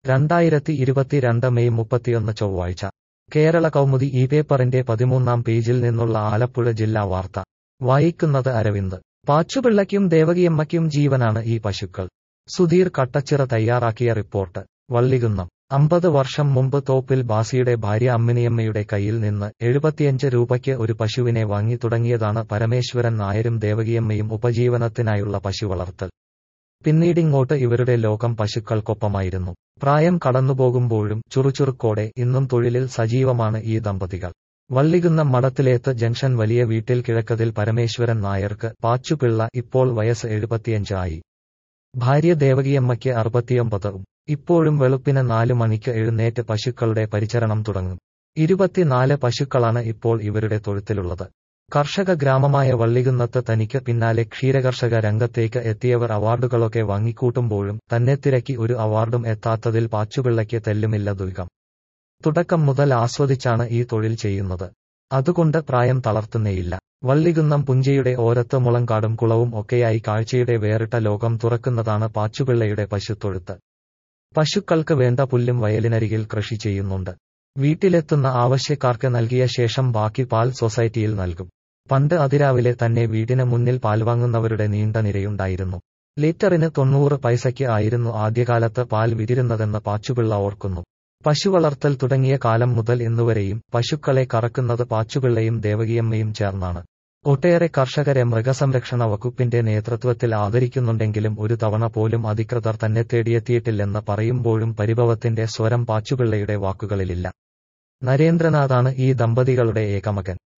രണ്ടായിരത്തി ഇരുപത്തിരണ്ട് മെയ് മുപ്പത്തിയൊന്ന് ചൊവ്വാഴ്ച കേരള കൗമുദി ഈ പേപ്പറിന്റെ പതിമൂന്നാം പേജിൽ നിന്നുള്ള ആലപ്പുഴ ജില്ലാ വാർത്ത വായിക്കുന്നത് അരവിന്ദ് പാച്ചുപിള്ളയ്ക്കും ദേവകിയമ്മയ്ക്കും ജീവനാണ് ഈ പശുക്കൾ സുധീർ കട്ടച്ചിറ തയ്യാറാക്കിയ റിപ്പോർട്ട് വള്ളികുന്നം അമ്പത് വർഷം മുമ്പ് തോപ്പിൽ ബാസിയുടെ ഭാര്യ അമ്മിണിയമ്മയുടെ കയ്യിൽ നിന്ന് എഴുപത്തിയഞ്ച് രൂപയ്ക്ക് ഒരു പശുവിനെ വാങ്ങി തുടങ്ങിയതാണ് പരമേശ്വരൻ നായരും ദേവകിയമ്മയും ഉപജീവനത്തിനായുള്ള പശു വളർത്തൽ പിന്നീടിങ്ങോട്ട് ഇവരുടെ ലോകം പശുക്കൾക്കൊപ്പമായിരുന്നു പ്രായം കടന്നുപോകുമ്പോഴും ചുറുചുറുക്കോടെ ഇന്നും തൊഴിലിൽ സജീവമാണ് ഈ ദമ്പതികൾ വള്ളികുന്നം മഠത്തിലേത്ത് ജംഗ്ഷൻ വലിയ വീട്ടിൽ കിഴക്കതിൽ പരമേശ്വരൻ നായർക്ക് പാച്ചുപിള്ള ഇപ്പോൾ വയസ്സ് എഴുപത്തിയഞ്ച് ആയി ഭാര്യ ദേവകിയമ്മയ്ക്ക് അറുപത്തിയൊമ്പതും ഇപ്പോഴും വെളുപ്പിന് നാലു മണിക്ക് എഴുന്നേറ്റ് പശുക്കളുടെ പരിചരണം തുടങ്ങും ഇരുപത്തിനാല് പശുക്കളാണ് ഇപ്പോൾ ഇവരുടെ തൊഴുത്തിലുള്ളത് കർഷക ഗ്രാമമായ വള്ളികുന്നത്ത് തനിക്ക് പിന്നാലെ ക്ഷീരകർഷക രംഗത്തേക്ക് എത്തിയവർ അവാർഡുകളൊക്കെ വാങ്ങിക്കൂട്ടുമ്പോഴും തന്നെ തിരക്കി ഒരു അവാർഡും എത്താത്തതിൽ പാച്ചുപിള്ളയ്ക്ക് തെല്ലുമില്ല ദുഃഖം തുടക്കം മുതൽ ആസ്വദിച്ചാണ് ഈ തൊഴിൽ ചെയ്യുന്നത് അതുകൊണ്ട് പ്രായം തളർത്തുന്നേയില്ല വള്ളികുന്നം പുഞ്ചയുടെ ഓരത്ത് മുളങ്കാടും കുളവും ഒക്കെയായി കാഴ്ചയുടെ വേറിട്ട ലോകം തുറക്കുന്നതാണ് പാച്ചുപിള്ളയുടെ പശുത്തൊഴുത്ത് പശുക്കൾക്ക് വേണ്ട പുല്ലും വയലിനരികിൽ കൃഷി ചെയ്യുന്നുണ്ട് വീട്ടിലെത്തുന്ന ആവശ്യക്കാർക്ക് നൽകിയ ശേഷം ബാക്കി പാൽ സൊസൈറ്റിയിൽ നൽകും പണ്ട് അതിരാവിലെ തന്നെ വീടിന് മുന്നിൽ പാൽ വാങ്ങുന്നവരുടെ നീണ്ട നിരയുണ്ടായിരുന്നു ലിറ്ററിന് തൊണ്ണൂറ് പൈസയ്ക്ക് ആയിരുന്നു ആദ്യകാലത്ത് പാൽ വിതിരുന്നതെന്ന് പാച്ചുപിള്ള ഓർക്കുന്നു പശുവളർത്തൽ തുടങ്ങിയ കാലം മുതൽ ഇന്നുവരെയും പശുക്കളെ കറക്കുന്നത് പാച്ചുപിള്ളയും ദേവകിയമ്മയും ചേർന്നാണ് ഒട്ടേറെ കർഷകരെ മൃഗസംരക്ഷണ വകുപ്പിന്റെ നേതൃത്വത്തിൽ ആദരിക്കുന്നുണ്ടെങ്കിലും ഒരു തവണ പോലും അധികൃതർ തന്നെ തേടിയെത്തിയിട്ടില്ലെന്ന് പറയുമ്പോഴും പരിഭവത്തിന്റെ സ്വരം പാച്ചുപിള്ളയുടെ വാക്കുകളിലില്ല നരേന്ദ്രനാഥാണ് ഈ ദമ്പതികളുടെ ഏകമകൻ